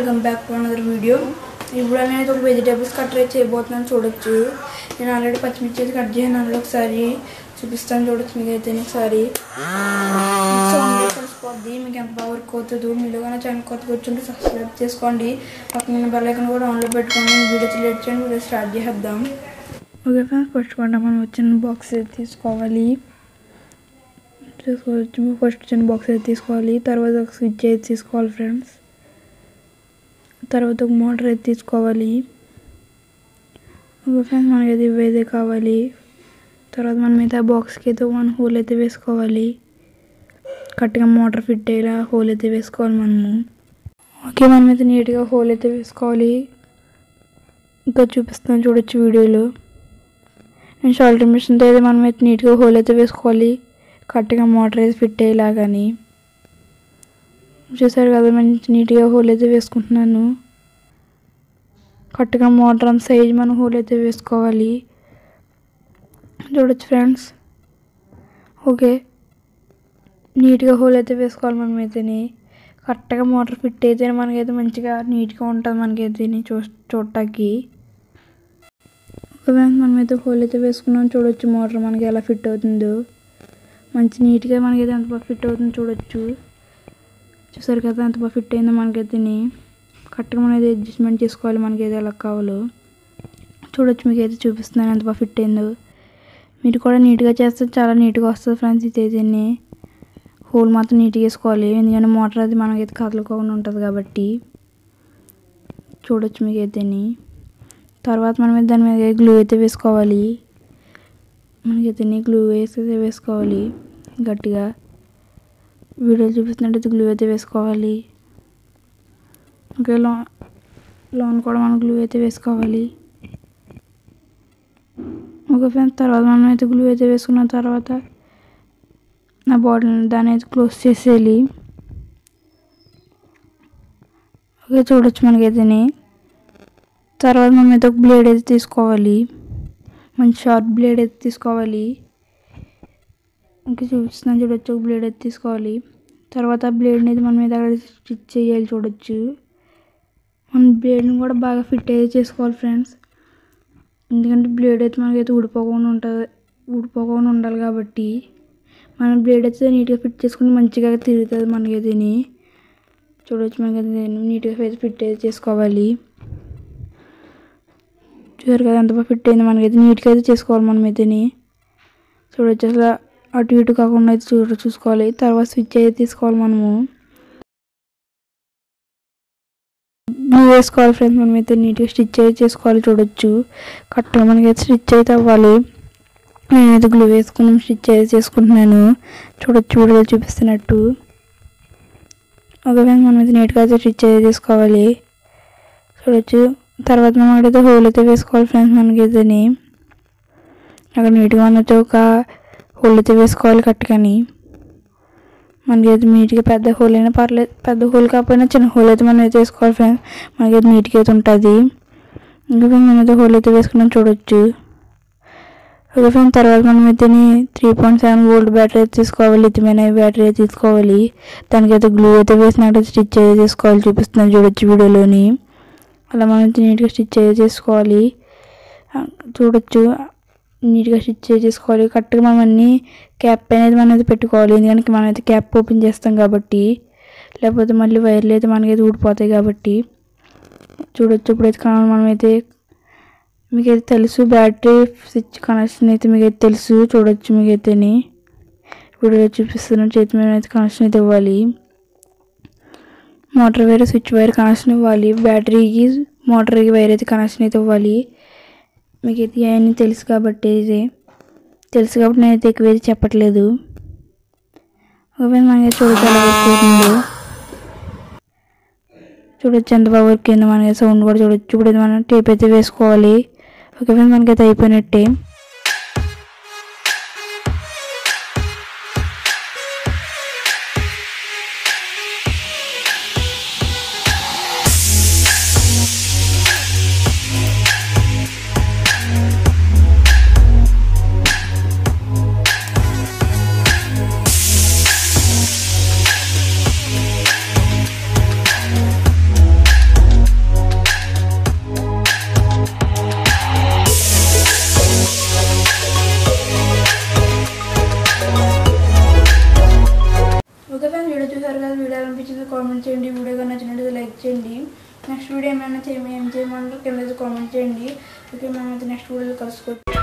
welcome back to another video ఇప్పుడు అనేది ఒక వెజిటేబుల్స్ కట్ రైస్ చేయబోతున్నాను చూడొచ్చు నేను ఆల్రెడీ పచ్చిమిర్చి అయితే కట్ చేసాను అందులో ఒకసారి చూపిస్తాను చూడొచ్చు మీకు అయితే ఒకసారి సౌండ్ కలిసిపోద్ది మీకు ఎంత బాగా వర్క్ అవుతుందో మీరు కానీ ఛానల్ కొత్తగా వచ్చుంటే సబ్స్క్రైబ్ చేసుకోండి పక్కన బెల్ ఐకాన్ కూడా ఆన్లో పెట్టుకోండి వీడియో లేట్ చేయండి వీడియో స్టార్ట్ చేసేద్దాం ఓకే ఫ్రెండ్స్ ఫస్ట్ కూడా మనం వచ్చిన బాక్స్ తీసుకోవాలి తీసుకోవచ్చు ఫస్ట్ చిన్న బాక్స్ అయితే తీసుకోవాలి తర్వాత ఒక స్విచ్ అయితే తీసుకోవాలి ఫ్రెండ్స్ తర్వాత ఒక మోటార్ అయితే తీసుకోవాలి ఓకే ఫ్రెండ్స్ మనకి అయితే ఇవైతే కావాలి తర్వాత మనం అయితే ఆ బాక్స్కి అయితే వన్ హోల్ అయితే వేసుకోవాలి కరెక్ట్గా మోటార్ ఫిట్ అయ్యేలా హోల్ అయితే వేసుకోవాలి మనము ఓకే మనం అయితే నీట్గా హోల్ అయితే వేసుకోవాలి ఇంకా చూపిస్తాను చూడొచ్చు వీడియోలో నేను షాల్టర్ మిషన్తో అయితే మనం అయితే నీట్గా హోల్ అయితే వేసుకోవాలి కరెక్ట్గా మోటార్ అయితే ఫిట్ అయ్యేలాగాని చూసారు కదా మంచి నీట్గా హోల్ అయితే వేసుకుంటున్నాను కరెక్ట్గా మోటార్ అంత సైజ్ మనం హోల్ అయితే వేసుకోవాలి చూడొచ్చు ఫ్రెండ్స్ ఓకే నీట్గా హోల్ అయితే వేసుకోవాలి మనం అయితేనే కరెక్ట్గా మోటార్ ఫిట్ అయితే మనకైతే మంచిగా నీట్గా ఉంటుంది మనకైతే చూ చూడటానికి ఓకే ఫ్రెండ్స్ మనమైతే హోల్ అయితే వేసుకున్నాం చూడొచ్చు మోటార్ మనకి ఎలా ఫిట్ అవుతుందో మంచి నీట్గా మనకైతే ఎంత బాగా ఫిట్ అవుతుందో చూడొచ్చు చూసారు కదా ఎంత బాగా ఫిట్ అయిందో మనకైతే కరెక్ట్గా మనం అయితే అడ్జస్ట్మెంట్ చేసుకోవాలి మనకైతే ఎలా కావాలో చూడొచ్చు మీకు అయితే చూపిస్తున్నాను ఎంత బాగా ఫిట్ అయిందో మీరు కూడా నీట్గా చేస్తే చాలా నీట్గా వస్తుంది ఫ్రెండ్స్ ఇది హోల్ మాత్రం నీట్గా వేసుకోవాలి ఎందుకంటే మోటార్ అది మనకైతే కదలుకోకుండా ఉంటుంది కాబట్టి చూడొచ్చు మీకు అయితే తర్వాత మనం దాని మీద గ్లూ అయితే వేసుకోవాలి మనకైతే గ్లూ వేసి వేసుకోవాలి గట్టిగా వీడియో చూపిస్తున్నట్టయితే గ్లూ అయితే వేసుకోవాలి ఓకే లో లోన్ కూడా మనం గ్లూ అయితే వేసుకోవాలి ఓకే ఫ్రెండ్స్ తర్వాత మనం అయితే గ్లూ అయితే వేసుకున్న తర్వాత నా బాటిల్ దాన్ని అయితే క్లోజ్ చేసేయాలి ఓకే చూడొచ్చు మనకైతే తర్వాత మనం అయితే ఒక బ్లేడ్ అయితే తీసుకోవాలి మంచి షార్ప్ బ్లేడ్ అయితే తీసుకోవాలి ఇంకా చూపిస్తున్నాను చూడొచ్చు ఒక బ్లేడ్ అయితే తీసుకోవాలి తర్వాత ఆ బ్లేడ్ని అయితే మనం అయితే అక్కడ స్టిచ్ చేయాలి చూడొచ్చు మన బ్లేడ్ని కూడా బాగా ఫిట్ అయితే చేసుకోవాలి ఫ్రెండ్స్ ఎందుకంటే బ్లేడ్ అయితే మనకైతే ఊడిపోకుండా ఉంటుంది ఊడిపోకుండా ఉండాలి కాబట్టి మనం బ్లేడ్ అయితే నీట్గా ఫిట్ చేసుకుని మంచిగా తిరుగుతుంది మనకైతే చూడవచ్చు మనకైతే నీట్గా అయితే ఫిట్ అయితే చేసుకోవాలి చూసారు కదా ఎంత బాగా ఫిట్ అయింది మనకైతే నీట్గా అయితే చేసుకోవాలి మనం అయితే చూడొచ్చు అసలు అటు ఇటు కాకుండా అయితే చూడ చూసుకోవాలి తర్వాత స్విచ్ అయితే తీసుకోవాలి మనము గ్లూ వేసుకోవాలి ఫ్రెండ్స్ మనం అయితే నీట్గా స్టిచ్ అయితే చేసుకోవాలి చూడొచ్చు కరెక్ట్గా మనకైతే స్టిచ్ అయితే అవ్వాలి నేనైతే గ్లూ వేసుకుని స్టిచ్ అయితే చేసుకుంటున్నాను చూడొచ్చు వీడియో చూపిస్తున్నట్టు ఒక ఫ్రెండ్స్ మనం అయితే నీట్గా అయితే స్టిచ్ అయితే చేసుకోవాలి చూడొచ్చు తర్వాత మనం అక్కడైతే హోల్ అయితే వేసుకోవాలి ఫ్రెండ్స్ మనకైతే అక్కడ నీట్గా ఉన్నట్టు ఒక హోల్ అయితే వేసుకోవాలి కట్టుకని మనకైతే నీట్గా పెద్ద హోల్ అయినా పర్లేదు పెద్ద హోల్ కాకపోయినా చిన్న హోల్ అయితే మనం అయితే వేసుకోవాలి ఫ్రెండ్స్ మనకైతే నీట్గా అయితే ఉంటుంది ఇంకా మనం అయితే హోల్ అయితే వేసుకున్నాం చూడొచ్చు ఓకే ఫ్రెండ్ తర్వాత మనం అయితే three point seven volt battery అయితే తీసుకోవాలి లిథియమైన బ్యాటరీ అయితే తీసుకోవాలి దానికైతే గ్లూ అయితే వేసినట్టు స్టిచ్ అయితే తీసుకోవాలి చూపిస్తున్నాను చూడొచ్చు వీడియోలోని అలా మనం నీట్గా స్టిచ్ అయితే చేసుకోవాలి చూడొచ్చు నీట్గా స్టిచ్ చేసుకోవాలి కరెక్ట్గా మనం అన్ని క్యాప్ అనేది మనం అయితే పెట్టుకోవాలి ఎందుకంటే మనం అయితే క్యాప్ ఓపెన్ చేస్తాం కాబట్టి లేకపోతే మళ్ళీ వైర్లు అయితే మనకైతే ఊడిపోతాయి కాబట్టి చూడొచ్చు ఇప్పుడైతే కావాలి మనమైతే మీకైతే తెలుసు బ్యాటరీ స్విచ్ కనెక్షన్ అయితే మీకైతే తెలుసు చూడొచ్చు మీకైతే వీడియో చూపిస్తున్నాను చేతి మీద అయితే కనెక్షన్ అయితే ఇవ్వాలి motor wire switch wire connection ఇవ్వాలి బ్యాటరీకి మోటార్కి వైర్ అయితే కనెక్షన్ అయితే ఇవ్వాలి మీకు అయితే అవన్నీ తెలుసు కాబట్టి ఇది తెలుసు కాబట్టి నేనైతే ఎక్కువ అయితే చెప్పట్లేదు ఒకవేళ మనకి చూడొచ్చు ఎలా వర్క్ అవుతుందో చూడొచ్చు ఎంత బాగా వర్క్ అయిందో మనకి సౌండ్ కూడా చూడొచ్చు ఇప్పుడు మనం టేప్ అయితే వేసుకోవాలి ఓకే ఫ్రెండ్స్ మనకైతే అయిపోయినట్టే అయితే కామెంట్ చేయండి వీడియో కానీ నచ్చినట్లయితే లైక్ చేయండి నెక్స్ట్ వీడియో ఏమైనా చేయ ఏం చేయమంటారు కింద అయితే కామెంట్ చేయండి ఓకే మేమైతే నెక్స్ట్ వీడియోలో కలుసుకోవచ్చు